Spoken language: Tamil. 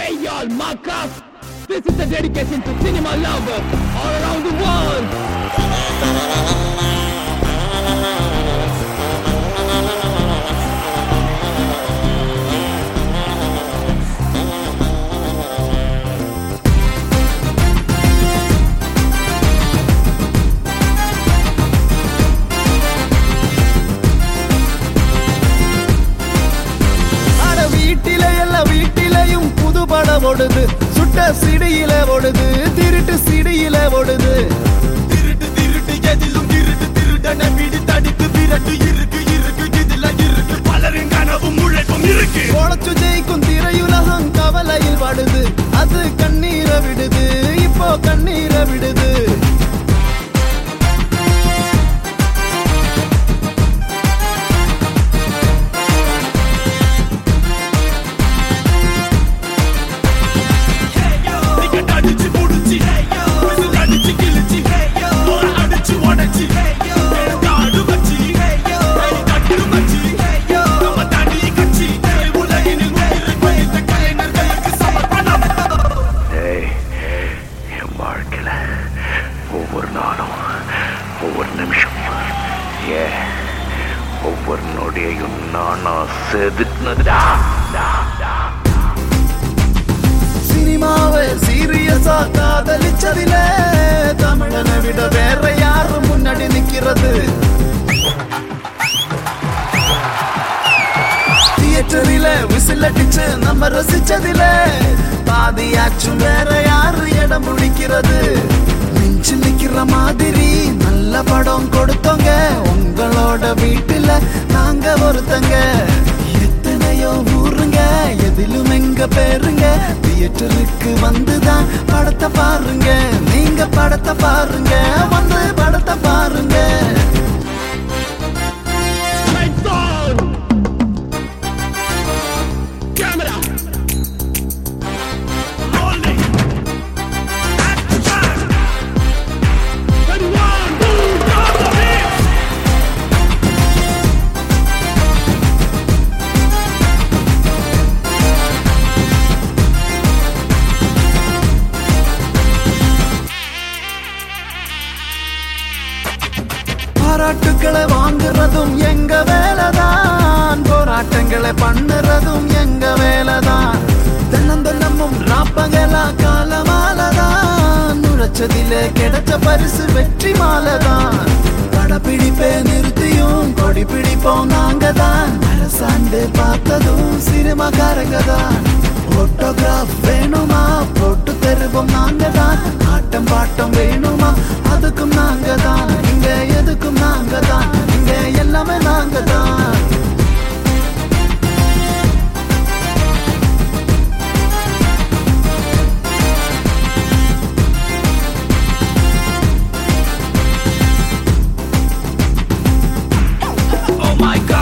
Hey y'all, Marcus! This is a dedication to cinema lovers all around the world. அட வீட்டில எல்லாம் வீட்டிலையும் புது படம் ஓடுது சுட்ட சிடியில ஓடுது திருட்டு சிடியில ஓடுது திருட்டு திருட்டு எதிலும் திருட்டு திருடன வீடு தடித்து விரட்டு இருக்கு இருக்கு இதுல இருக்கு பலரின் கனவும் உழைப்பும் இருக்கு பொழச்சு ஜெயிக்கும் திரையுலகம் கவலையில் வாடுது அது கண்ணீரை விடுது இப்போ கண்ணீரை விடுது டிக்கெட் அடிச்சு புடிச்சு விசில் அடிச்சு கிழிச்சு முறை அடிச்சு உடைச்சு காடு வச்சு கை தட்டு வச்சு நம்ம தனி கட்சி உலகினில் உயிரை வைத்த கலைஞர்களுக்கு சமர்ப்பணம் டேய் என் வாழ்க்கையில் ஒவ்வொரு நாளும் ஒவ்வொரு நிமிஷம் ஏன் ஒவ்வொரு நொடியையும் நானா செதுக்குனதுடா டா, டா. சினிமாவை சீரியஸா காதலிச்சதில தமிழனை விட வேற யாரு முன்னாடி நிக்கிறது தியேட்டரில விசில் அடிச்சு நம்ம ரசிச்சதில பாதியாச்சும் வேற யாரு இடம் பிடிக்கிறது நெஞ்சு நிக்கிற மாதிரி நல்ல படம் கொடுத்தோங்க உங்களோட வீட்டுல நாங்க ஒருத்தங்க எத்தனையோ ஊருங்க எதிலும் எங்க பேருங்க தியேட்டருக்கு வந்துதான் படத்தை பாருங்க நீங்க படத்தை பாருங்க வந்து படத்தை பாருங்க Lights on! Camera! rolling action Ready, one, two, double hit பாராட்டுக்களை வாங்குறதும் எங்க வேலைதான் போராட்டங்களை பண்ணுறதும் எங்க வேலைதான் தென்னந்தென்னமும் ராப்பகலா காலமாலதான் நுழைச்சதிலே கிடைச்ச பரிசு வெற்றி மாலைதான் படப்பிடிப்பை நிறுத்தியும் கொடி பிடிப்போம் நாங்க தான் அரசாண்டு பார்த்ததும் சினிமாக்காரங்க தான் போட்டோகிராஃப் வேணுமா போட்டு தருவோம் நாங்க தான் ஆட்டம் பாட்டம் வேணுமா அதுக்கும் நாங்க தான் இங்க எதுக்கும் நாங்க தான் இங்க எல்லாமே நாங்க தான் Oh my god